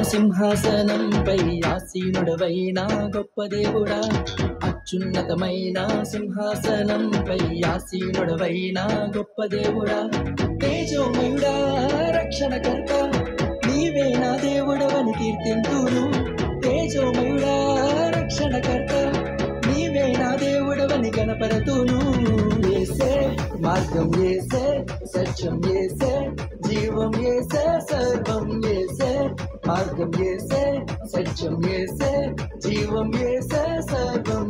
సింహాసనంపై ఆసీనుడవైన గొప్ప దేవుడా అత్యున్నతమైన సింహాసనంపై ఆసీనుడవైన గొప్ప దేవుడా తేజోమయుడా రక్షణకర్త నీవే నా దేవుడవని కీర్తింతును తేజోమయుడా రక్షణకర్త నీవే నా దేవుడవని కనపరతును ఏసే మార్గం ఏసే సత్యం ఏసే జీవం ఏసే సర్వం ఏసే మార్గం ఏసే సత్యం ఏసే జీవం ఏసే సర్వం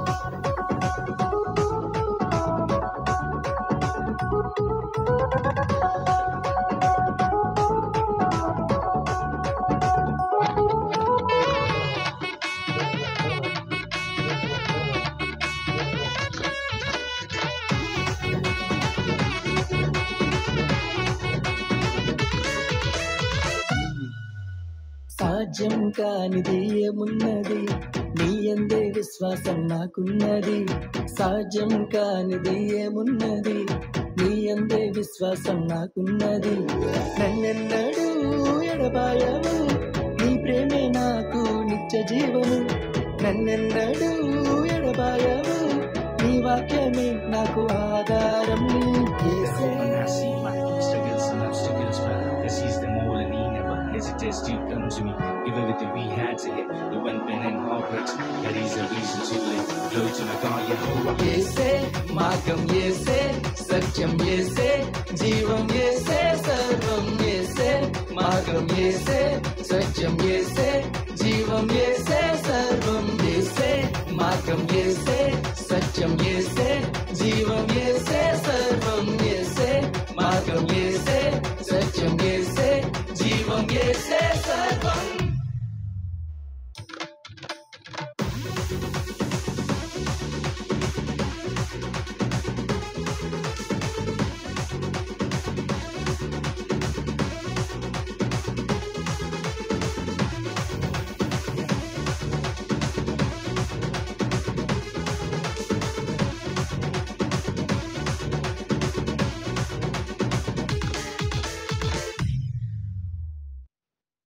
సాధ్యం కానిది ఏమున్నది నీ అందే విశ్వాసం నాకున్నది సాధ్యం కానిది ఏమున్నది నీ అందే విశ్వాసం నాకున్నది నన్నెన్నడూ ఎడబాయవు నీ ప్రేమే నాకు నిత్య జీవము నన్నెన్నడూ ఎడబాయవు నీ వాక్యమే నాకు ఆధారం యేసే. When I see my struggles and obstacles, but because he's the more and he never hesitates to come to me. Give everything we had to hit, the one pen and heartbreaks. That is a reason to live. Glory to my God, Yehovah. ఏసే మార్గం ఏసే సత్యం ఏసే జీవం ఏసే సర్వం ఏసే మార్గం ఏసే సత్యం ఏసే జీవం ఏసే సర్వం ఏసే మార్గం ఏసే సత్యం ఏసే